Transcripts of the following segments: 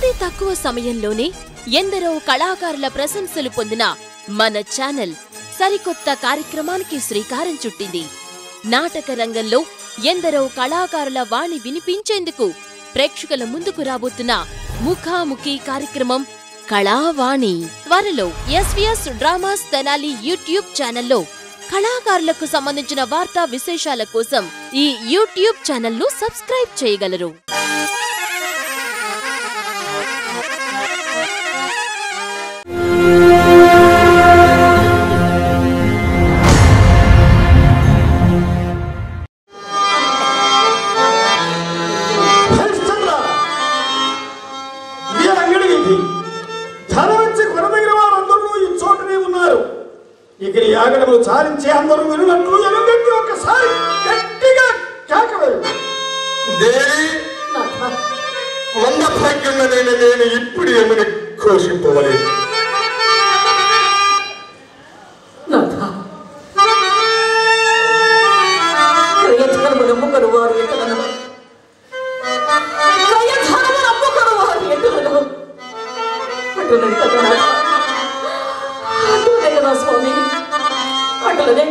అతి తక్కువ సమయంలోనే ఎందరో కళాకారుల ప్రశంసలు పొందిన మన ఛానల్ సరికొత్త కార్యక్రమానికి శ్రీకారం చుట్టింది నాటక రంగంలో ఎందరో కళాకారుల వాణి వినిపించేందుకు ప్రేక్షకుల ముందుకు రాబోతున్న ముఖాముఖి కార్యక్రమం కళావాణి త్వరలో ఎస్వీఎస్ డ్రామాస్ తెనాలి యూట్యూబ్ ఛానల్లో కళాకారులకు సంబంధించిన వార్తా విశేషాల కోసం ఈ యూట్యూబ్ ఛానల్ను సబ్స్క్రైబ్ చేయగలరు హరిశ్చంద్ర ఈ అంగడి ఇది ధనవంచి కొనదగిన వారందరూ ఈ చోటనే ఉన్నారు ఇక ఈ ఆగడములు చాలించే అందరూ వినున్నట్లు ఎలుగెత్తి ఒకసారి గట్టిగా కేకవేరు దేవి వంద భాగ్యున్నదైన నేను ఇప్పుడు ఏమని ఘోషింపవలేదు ప్రయత్నము నమ్ముకొని వారు ఎటులను ప్రయత్నము నమ్ముకొని వారు ఎటులను అటులని కదా నాథ. అటులనే కదా స్వామి అటులనే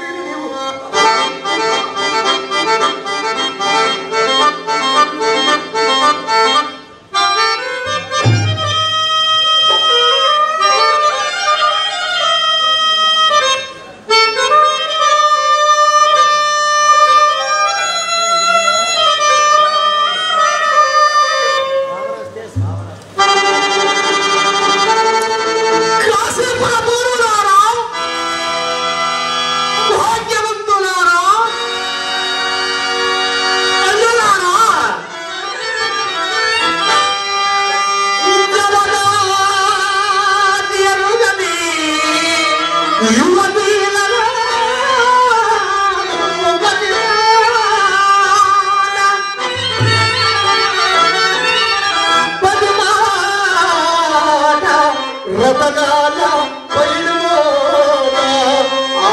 కాసేపుల పూర్వులారా భాగ్యవంతులారా అల్లులారా జగదాది ఎరుగని యువతీలరా పద్మాన రతనాల పైడుమోన ఆ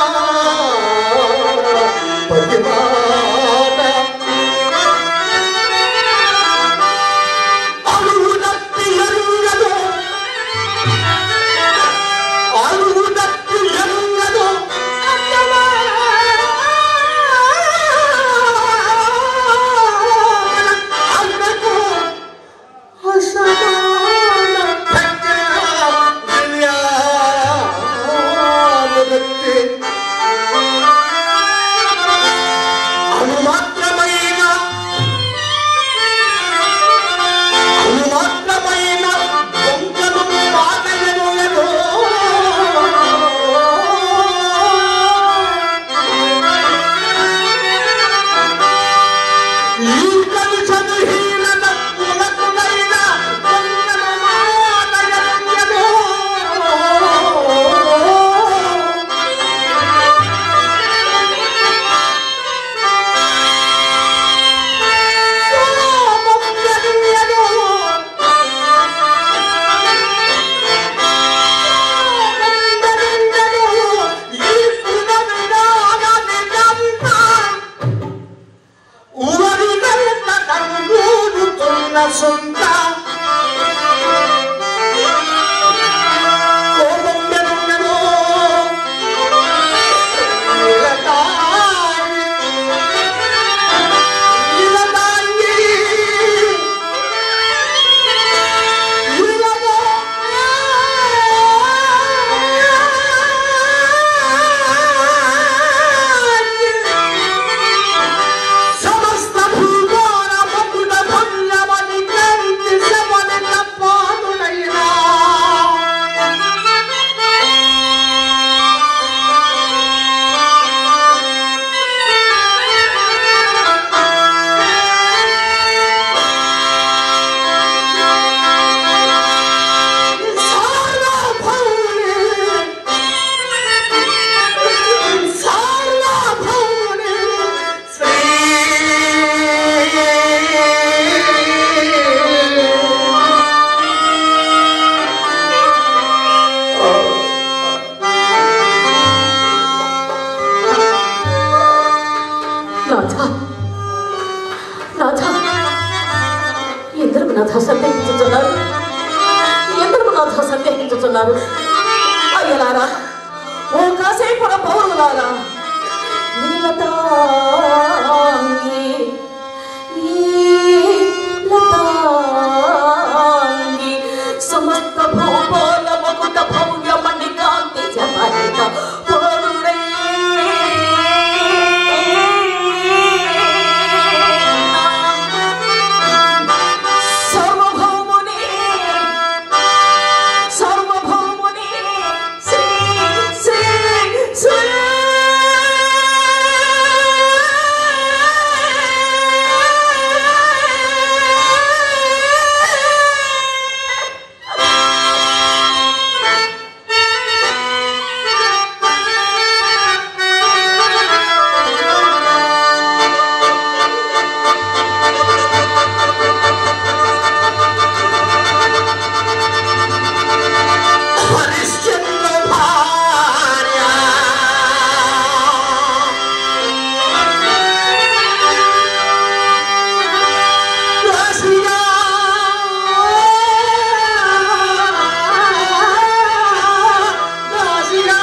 పద్మాన అరువునత్తి ఎరుగదు అరువునత్తి ఎరుగదు అన్నకు అసమాన భక్త చేయుచున్నారు అయ్యలారా ఓ కాసేపుర పౌరులారా నీలతాంగి నీలతాంగి సమస్త భూగోళ మకుట భవ్య మణికాంతి జపరిత పౌరుడే సర్వభౌముని సర్వభౌముని శ్రీ శ్రీ శ్రీ హరిశ్చంద్ర భార్య రసియా రసియా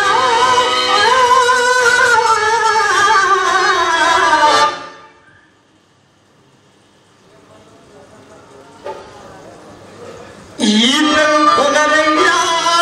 ఈతం కొనరయ్యా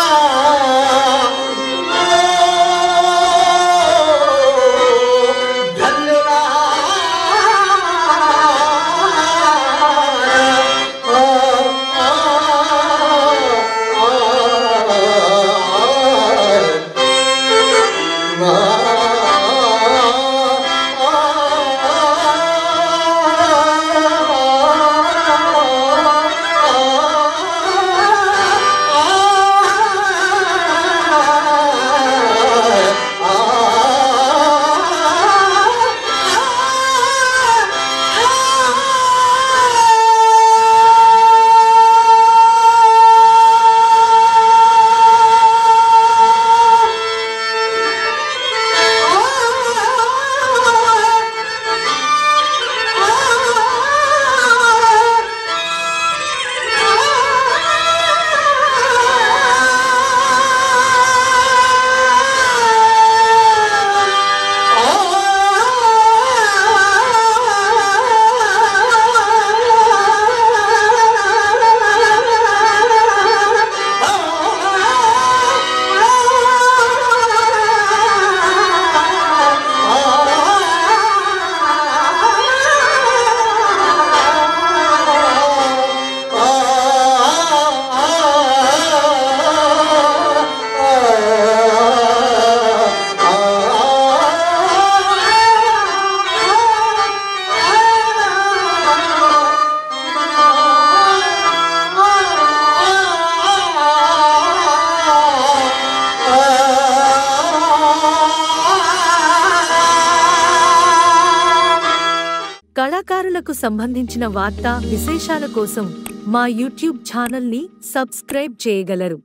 కళాకారులకు సంబంధించిన వార్తా విశేషాల కోసం మా యూట్యూబ్ ఛానల్ని సబ్స్క్రైబ్ చేయగలరు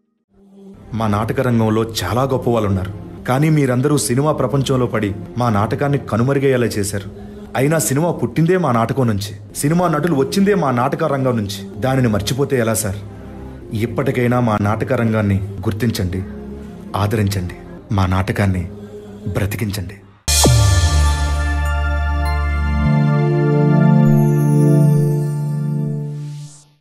మా నాటక రంగంలో చాలా గొప్ప వాళ్ళు ఉన్నారు కానీ మీరందరూ సినిమా ప్రపంచంలో పడి మా నాటకాన్ని కనుమరుగయ్యేలా చేశారు అయినా సినిమా పుట్టిందే మా నాటకం నుంచి సినిమా నటులు వచ్చిందే మా నాటక రంగం నుంచి దానిని మర్చిపోతే ఎలా సార్ ఇప్పటికైనా మా నాటక రంగాన్ని గుర్తించండి ఆదరించండి మా నాటకాన్ని బ్రతికించండి